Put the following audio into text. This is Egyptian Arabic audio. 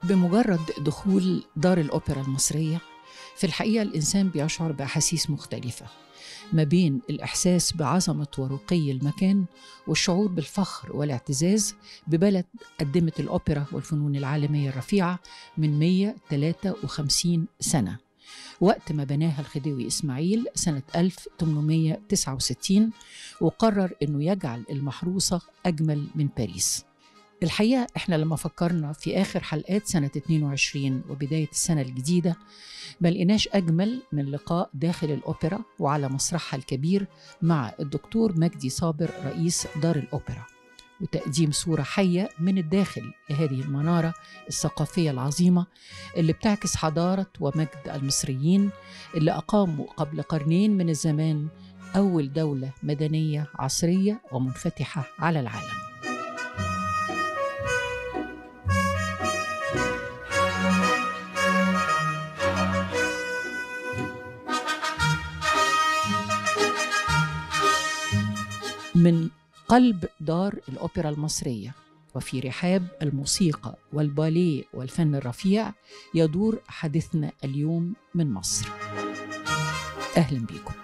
بمجرد دخول دار الأوبرا المصرية في الحقيقة الإنسان بيشعر بأحاسيس مختلفة ما بين الإحساس بعظمة ورقي المكان والشعور بالفخر والاعتزاز ببلد قدمت الأوبرا والفنون العالمية الرفيعة من 153 سنة وقت ما بناها الخديوي إسماعيل سنة 1869 وقرر أنه يجعل المحروسة أجمل من باريس الحقيقة إحنا لما فكرنا في آخر حلقات سنة 22 وبداية السنة الجديدة ما لقيناش أجمل من لقاء داخل الأوبرا وعلى مسرحها الكبير مع الدكتور مجدي صابر رئيس دار الأوبرا وتقديم صورة حية من الداخل لهذه المنارة الثقافية العظيمة اللي بتعكس حضارة ومجد المصريين اللي أقاموا قبل قرنين من الزمان أول دولة مدنية عصرية ومنفتحة على العالم من قلب دار الأوبرا المصرية وفي رحاب الموسيقى والباليه والفن الرفيع يدور حديثنا اليوم من مصر أهلا بكم